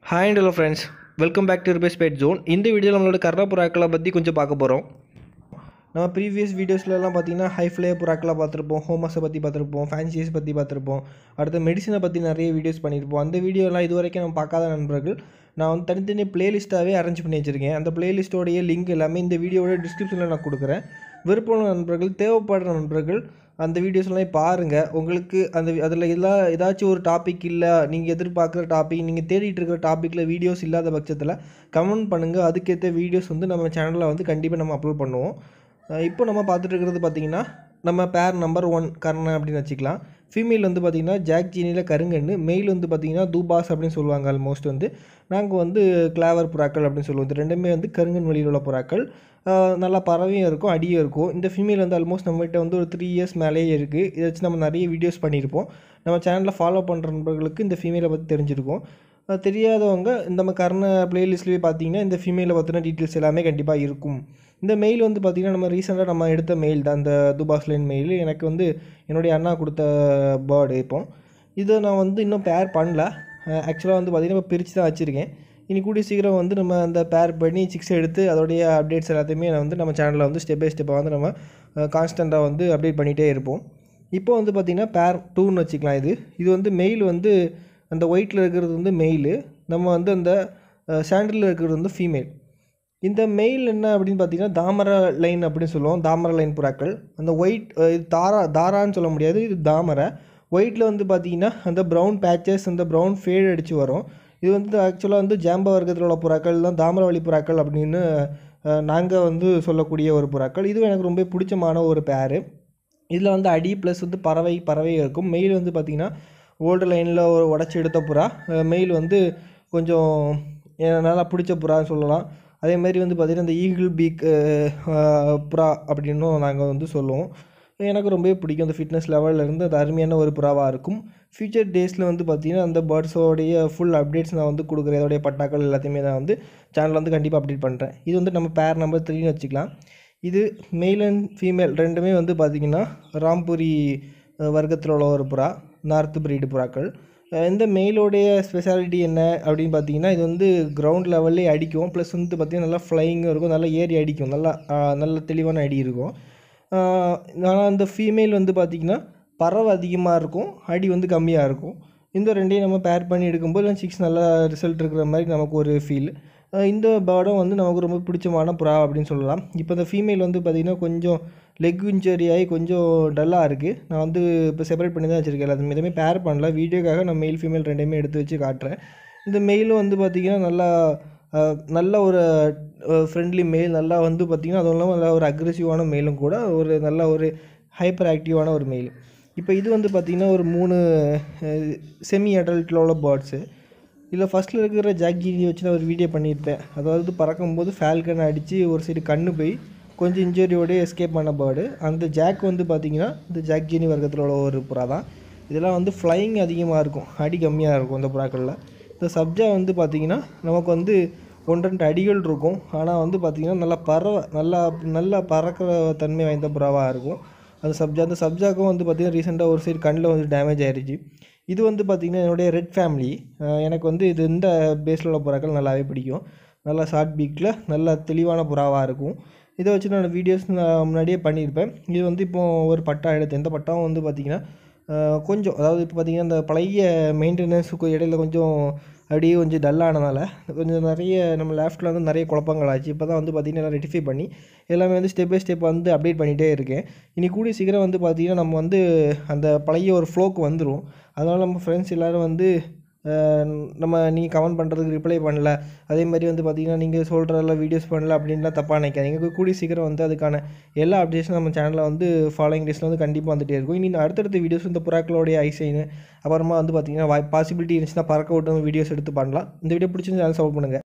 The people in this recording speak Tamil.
hi and hello friends welcome back to ரிபேஸ் பேட் ஜோன் இந்த வீடியோவில் நம்மளோட கர்ண புறாக்களை பற்றி கொஞ்சம் பார்க்க போகிறோம் நம்ம ப்ரீவியஸ் வீடியோஸ்லலாம் பார்த்தீங்கன்னா ஹை ஃப்ளே புறாக்களை பார்த்துருப்போம் ஹோமஸை பற்றி பார்த்துருப்போம் ஃபேன்சிஸ் பற்றி பார்த்துருப்போம் அடுத்து மெடிசனை பற்றி நிறைய வீடியோஸ் பண்ணியிருப்போம் அந்த வீடியோலாம் இது வரைக்கும் நம்ம பார்க்காத நண்பர்கள் நான் வந்து தனித்தனி பிளேலிஸ்ட்டாகவே அரேஞ்ச் பண்ணி வச்சுருக்கேன் அந்த பிளேலிஸ்ட்டோடைய லிங்க் எல்லாமே இந்த வீடியோட டிஸ்கிரிப்ஷனில் நான் கொடுக்குறேன் விருப்பமுள்ள நண்பர்கள் தேவைப்படுற நண்பர்கள் அந்த வீடியோஸ்லாம் பாருங்கள் உங்களுக்கு அந்த அதில் எல்லாம் ஏதாச்சும் ஒரு டாபிக் இல்லை நீங்கள் எதிர்பார்க்குற டாபிக் நீங்கள் தேடிட்டு இருக்கிற டாப்பிக்கில் வீடியோஸ் இல்லாத பட்சத்தில் கமெண்ட் பண்ணுங்கள் அதுக்கேற்ற வீடியோஸ் வந்து நம்ம சேனலில் வந்து கண்டிப்பாக நம்ம அப்லோட் பண்ணுவோம் அஹ் இப்போ நம்ம பார்த்துட்டு இருக்கிறது பார்த்தீங்கன்னா நம்ம பேர் நம்பர் ஒன் கர்ணன் அப்படின்னு வச்சுக்கலாம் ஃபீமேல் வந்து பார்த்திங்கன்னா ஜாக் ஜீனியில் கருங்கன்னு மெயில் வந்து பார்த்திங்கன்னா தூபாஸ் அப்படின்னு சொல்லுவாங்க ஆல்மோஸ்ட் வந்து நாங்கள் வந்து கிளாவர் புறாக்கள் அப்படின்னு சொல்லுவோம் இது ரெண்டுமே வந்து கருங்கன் வழியில் உள்ள புறாக்கள் ஆஹ் நல்லா பறவையும் இருக்கும் அடியும் இருக்கும் இந்த ஃபீமேல் வந்து ஆல்மோஸ்ட் நம்மகிட்ட வந்து ஒரு த்ரீ இயர்ஸ் மேலேயே இருக்குது இதை வச்சு நம்ம நிறைய வீடியோஸ் பண்ணியிருப்போம் நம்ம சேனலில் ஃபாலோ பண்ணுற நண்பர்களுக்கு இந்த ஃபீமேலை பற்றி தெரிஞ்சிருக்கும் அது தெரியாதவங்க இந்த நம்ம கர்ண பிளேலிஸ்ட்லேயே பார்த்தீங்கன்னா இந்த ஃபீமேலை பற்றின டீட்டெயில்ஸ் எல்லாமே கண்டிப்பாக இருக்கும் இந்த மெயில் வந்து பார்த்திங்கன்னா நம்ம ரீசெண்டாக நம்ம எடுத்த மெயில் தான் இந்த துபாஸ்லைன் மெயில் எனக்கு வந்து என்னுடைய அண்ணா கொடுத்த பேர்டு இப்போ இதை நான் வந்து இன்னும் பேர் பண்ணல ஆக்சுவலாக வந்து பார்த்திங்கன்னா இப்போ பிரித்து தான் வச்சுருக்கேன் இனி கூடிய சீக்கிரம் வந்து நம்ம அந்த பேர் பண்ணி சிக்ஸ் எடுத்து அதோடைய அப்டேட்ஸ் எல்லாத்தையுமே நான் வந்து நம்ம சேனலில் வந்து ஸ்டெப் பை ஸ்டெப்பாக வந்து நம்ம கான்ஸ்டண்ட்டாக வந்து அப்டேட் பண்ணிகிட்டே இருப்போம் இப்போ வந்து பார்த்திங்கன்னா பேர் டூன்னு வச்சுக்கலாம் இது இது வந்து மெயில் வந்து அந்த ஒயிட்டில் இருக்கிறது வந்து மெயிலு நம்ம வந்து அந்த சாண்டலில் இருக்கிறது வந்து ஃபீமேல் இந்த மெயில் என்ன அப்படின்னு பார்த்தீங்கன்னா தாமர லைன் அப்படின்னு சொல்லுவோம் தாமர லைன் புறாக்கள் அந்த ஒயிட் இது தாரா தாரான்னு சொல்ல முடியாது இது தாமரை ஒயிட்டில் வந்து பார்த்தீங்கன்னா அந்த ப்ரௌன் பேச்சஸ் அந்த ப்ரௌன் ஃபேட் அடித்து வரும் இது வந்து ஆக்சுவலாக வந்து ஜாம்ப வர்க்கத்தில் உள்ள புறாக்கள் தான் தாமரவழி புறாக்கள் அப்படின்னு நாங்கள் வந்து சொல்லக்கூடிய ஒரு புறாக்கள் இதுவும் எனக்கு ரொம்ப பிடிச்சமான ஒரு பேர் இதில் வந்து அடி ப்ளஸ் வந்து பறவை பறவை இருக்கும் மெயில் வந்து பார்த்திங்கன்னா ஓல்டு லைனில் ஒரு உடச்சி எடுத்த புறா மெயில் வந்து கொஞ்சம் எனக்கு நல்லா பிடிச்ச புறான்னு சொல்லலாம் அதே மாதிரி வந்து பார்த்திங்கன்னா இந்த ஈகிள் பீக் புறா அப்படின்னும் நாங்கள் வந்து சொல்லுவோம் எனக்கு ரொம்பவே பிடிக்கும் அந்த ஃபிட்னஸ் லெவலில் இருந்து அது அருமையான ஒரு புறாவாக இருக்கும் ஃபியூச்சர் டேஸில் வந்து பார்த்திங்கன்னா அந்த பேர்ட்ஸோடைய ஃபுல் அப்டேட்ஸ் நான் வந்து கொடுக்குறேன் இதோடைய பட்டாக்கள் எல்லாத்தையுமே நான் வந்து சேனலில் வந்து கண்டிப்பாக அப்டேட் பண்ணுறேன் இது வந்து நம்ம பேர் நம்பர் த்ரீன்னு வச்சுக்கலாம் இது மெயில் அண்ட் ஃபீமேல் ரெண்டுமே வந்து பார்த்திங்கன்னா ராம்புரி வர்க்கத்தில் உள்ள ஒரு புறா நார்த் பிரீடு புறாக்கள் இந்த மெயிலோடைய ஸ்பெஷாலிட்டி என்ன அப்படின்னு பார்த்தீங்கன்னா இது வந்து கிரவுண்ட் லெவல்லே அடிக்கும் ப்ளஸ் வந்து பார்த்திங்கன்னா நல்லா ஃப்ளைங்கும் இருக்கும் நல்லா ஏறி அடிக்கும் நல்லா நல்ல தெளிவான அடி இருக்கும் ஆனால் அந்த ஃபீமேல் வந்து பார்த்திங்கன்னா பறவை அதிகமாக இருக்கும் அடி வந்து கம்மியாக இருக்கும் இந்த ரெண்டையும் நம்ம பேர் பண்ணி எடுக்கும்போது சிக்ஸ் நல்லா ரிசல்ட் இருக்கிற மாதிரி நமக்கு ஒரு ஃபீல் இந்த பேர்டும் வந்து நமக்கு ரொம்ப பிடிச்சமான புறா அப்படின்னு சொல்லலாம் இப்போ இந்த ஃபீமேல் வந்து பார்த்திங்கன்னா கொஞ்சம் லெக் இன்ஜரி ஆகி கொஞ்சம் டல்லாக இருக்குது நான் வந்து இப்போ செப்பரேட் பண்ணி தான் வச்சுருக்கேன் எல்லாத்தையும் எதுவுமே பேர் பண்ணல வீடியோக்காக நான் மெயில் ஃபீமேல் ரெண்டையுமே எடுத்து வச்சு காட்டுறேன் இந்த மெயிலும் வந்து பார்த்திங்கன்னா நல்லா நல்ல ஒரு ஃப்ரெண்ட்லி மெயில் நல்லா வந்து பார்த்திங்கன்னா அதுவும் இல்லாமல் நல்ல ஒரு அக்ரெசிவான மெயிலும் கூட ஒரு நல்ல ஒரு ஹைப்பர் ஆக்டிவான ஒரு மெயில் இப்போ இது வந்து பார்த்திங்கன்னா ஒரு மூணு செமி அடல்ட்டில் உள்ள பேர்ட்ஸு இதில் ஃபஸ்ட்டில் இருக்கிற ஜாக்கி வச்சு நான் ஒரு வீடியோ பண்ணியிருப்பேன் அதாவது பறக்கும்போது ஃபால்கன் அடித்து ஒரு சைடு கண்ணு போய் கொஞ்சம் இன்ஜுரியோடய எஸ்கேப் பண்ண பேர்டு அந்த ஜாக் வந்து பார்த்திங்கன்னா இந்த ஜாக் ஜீனி வர்க்கத்தில் உள்ள ஒரு புறா தான் இதெல்லாம் வந்து ஃப்ளைங் அதிகமாக இருக்கும் அடி கம்மியாக இருக்கும் இந்த புறாக்களில் இந்த சப்ஜா வந்து பார்த்திங்கன்னா நமக்கு வந்து ஒன்று ரெண்டு அடிகள் இருக்கும் ஆனால் வந்து பார்த்திங்கன்னா நல்லா பறவை நல்லா நல்லா பறக்கிற தன்மை வாய்ந்த புறாவாக இருக்கும் அந்த சப்ஜா அந்த சப்ஜாக்கும் வந்து பார்த்திங்கன்னா ரீசெண்டாக ஒரு சைடு கண்ணில் வந்து டேமேஜ் ஆயிடுச்சு இது வந்து பார்த்திங்கன்னா என்னுடைய ரெட் ஃபேமிலி எனக்கு வந்து இது இந்த பேஸில் உள்ள புறாக்கள் நல்லாவே பிடிக்கும் நல்லா ஷார்ட் பீக்கில் நல்லா தெளிவான புறாவாக இருக்கும் இதை வச்சு நான் வீடியோஸ் நான் முன்னாடியே பண்ணியிருப்பேன் இது வந்து இப்போது ஒரு பட்டா எடுத்து இந்த பட்டாவும் வந்து பார்த்திங்கன்னா கொஞ்சம் அதாவது இப்போ பார்த்திங்கன்னா இந்த பழைய மெயின்டெனன்ஸுக்கு இடையில கொஞ்சம் அப்படியே கொஞ்சம் டல்லானதால் கொஞ்சம் நிறைய நம்ம லேஃப்ட்டில் வந்து நிறைய குழப்பங்கள் ஆச்சு இப்போ தான் வந்து பார்த்திங்கன்னா ரெட்டிஃபை பண்ணி எல்லாமே வந்து ஸ்டெப் பை ஸ்டெப் வந்து அப்டேட் பண்ணிகிட்டே இருக்கேன் இனி கூடிய சீக்கிரம் வந்து பார்த்திங்கன்னா நம்ம வந்து அந்த பழைய ஒரு ஃப்ளோக்கு வந்துடும் அதனால் நம்ம ஃப்ரெண்ட்ஸ் எல்லோரும் வந்து நம்ம நீங்கள் கமெண்ட் பண்ணுறதுக்கு ரிப்ளை பண்ணல அதே மாதிரி வந்து பார்த்திங்கன்னா நீங்கள் சொல்கிறதெல்லாம் வீடியோஸ் பண்ணல அப்படின்லாம் தப்பாக நினைக்காதீங்க கூடிய சீக்கிரம் வந்து அதுக்கான எல்லா அப்டேட்ஸும் நம்ம சேனலில் வந்து ஃபாலோயிங் டேஸில் வந்து கண்டிப்பாக வந்துகிட்டே இருக்கும் இனி அடுத்தடுத்த வீடியோஸ் இந்த புறாக்களோடைய ஐசைனு அப்புறமா வந்து பார்த்திங்கன்னா வாய் பாசிபிலிட்டி இருந்துச்சுன்னா பறக்க விட்டு வீடியோஸ் எடுத்து பண்ணலாம் இந்த வீடியோ பிடிச்சிருந்து சேனல் சப்போர்ட் பண்ணுங்கள்